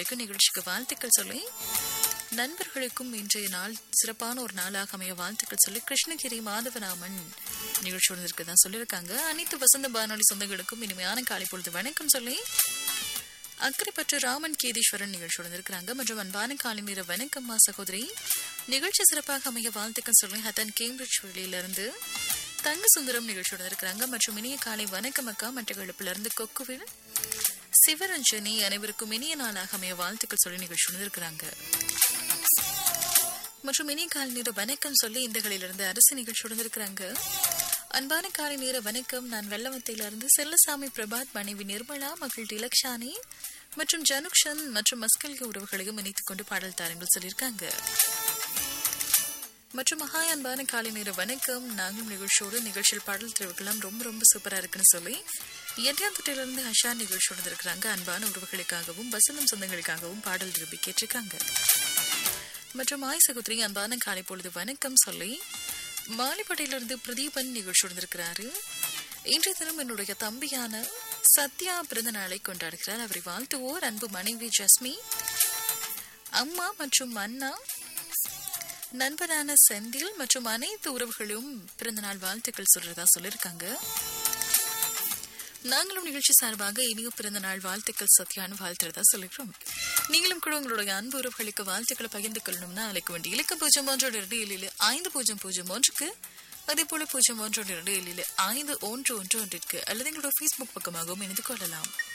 குடும்பத்திற்கு நிகழ்ச்சிக்கு வாழ்த்துக்கள் சொல்லி நண்பர்களுக்கும் இன்றைய நாள் சிறப்பான ஒரு நாளாக அமைய வாழ்த்துக்கள் சொல்லி கிருஷ்ணகிரி மாதவராமன் நிகழ்ச்சியோடு இருக்கதான் சொல்லியிருக்காங்க அனைத்து வசந்த பானொலி சொந்தங்களுக்கும் இனிமையான காலை பொழுது வணக்கம் சொல்லி அக்கறைப்பற்று ராமன் கேதீஸ்வரன் நிகழ்ச்சியோடு இருக்கிறாங்க மற்றும் அன்பான காலை நேர வணக்கம்மா சகோதரி நிகழ்ச்சி சிறப்பாக அமைய வாழ்த்துக்கள் சொல்லி ஹத்தன் கேம்பிரிட்ஜ் வெளியிலிருந்து தங்க சுந்தரம் நிகழ்ச்சியோடு இருக்கிறாங்க மற்றும் இனிய காலை வணக்கம் அக்கா மற்ற இருந்து கொக்குவில் சிவரஞ்சனி அனைவருக்கும் இனிய நாளாக அமைய வாழ்த்துக்கள் சொல்லி நிகழ்ச்சியோடு இருக்கிறாங்க மற்றும் இனிய காலை நேர வணக்கம் சொல்லி இந்தகளிலிருந்து அரசு நிகழ்ச்சியோடு இருக்கிறாங்க அன்பான காலை நேர வணக்கம் நான் வெள்ளவத்தையிலிருந்து செல்லசாமி பிரபாத் மனைவி நிர்மலா மகள் டிலக்ஷானி மற்றும் ஜனுக்ஷன் மற்றும் மஸ்கல்க உறவுகளையும் இணைத்துக் கொண்டு பாடல் தாரங்கள் சொல்லியிருக்காங்க மற்றும் மகா அன்பான காலை நேர வணக்கம் நாங்களும் நிகழ்ச்சியோடு நிகழ்ச்சியில் பாடல் தெரிவுகள்லாம் ரொம்ப ரொம்ப சூப்பரா இருக்குன்னு சொல்லி எட்டியாந்தொட்டிலிருந்து ஹஷா நிகழ்ச்சியோடு இருக்கிறாங்க அன்பான உறவுகளுக்காகவும் வசந்தம் சொந்தங்களுக்காகவும் பாடல் விரும்பி கேட்டிருக்காங்க மற்றும் ஆய் சகோதரி அன்பான காலை பொழுது வணக்கம் சொல்லி மாலிப்படையிலிருந்து பிரதீபன் நிகழ்ச்சி இருக்கிறாரு இன்றைய தினம் என்னுடைய தம்பியான சத்யா பிறந்த நாளை கொண்டாடுகிறார் அவரை வாழ்த்துவோர் அன்பு மனைவி ஜஸ்மி அம்மா மற்றும் அண்ணா நண்பரான செந்தில் மற்றும் அனைத்து உறவுகளும் பிறந்தநாள் வாழ்த்துக்கள் சொல்றதா சொல்லியிருக்காங்க நாங்களும் நிகழ்ச்சி சார்பாக இனியும் பிறந்த நாள் வாழ்த்துக்கள் சத்யான்னு வாழ்த்துறதா சொல்லிக்கிறோம் நீங்களும் கூட உங்களுடைய அன்பு உறவுகளுக்கு வாழ்த்துக்களை பகிர்ந்து கொள்ளணும்னா அழைக்க வேண்டிய இலக்க பூஜ்ஜியம் ஒன்று இரண்டு ஏழில் ஐந்து பூஜ்ஜியம் பூஜ்ஜியம் ஒன்றுக்கு அதே போல பூஜ்ஜியம் ஒன்று இரண்டு ஏழில் ஐந்து ஒன்று ஒன்று ஒன்றிற்கு அல்லது எங்களோட ஃபேஸ்புக் பக்கமாகவும் இணைந்து கொள்ளலாம்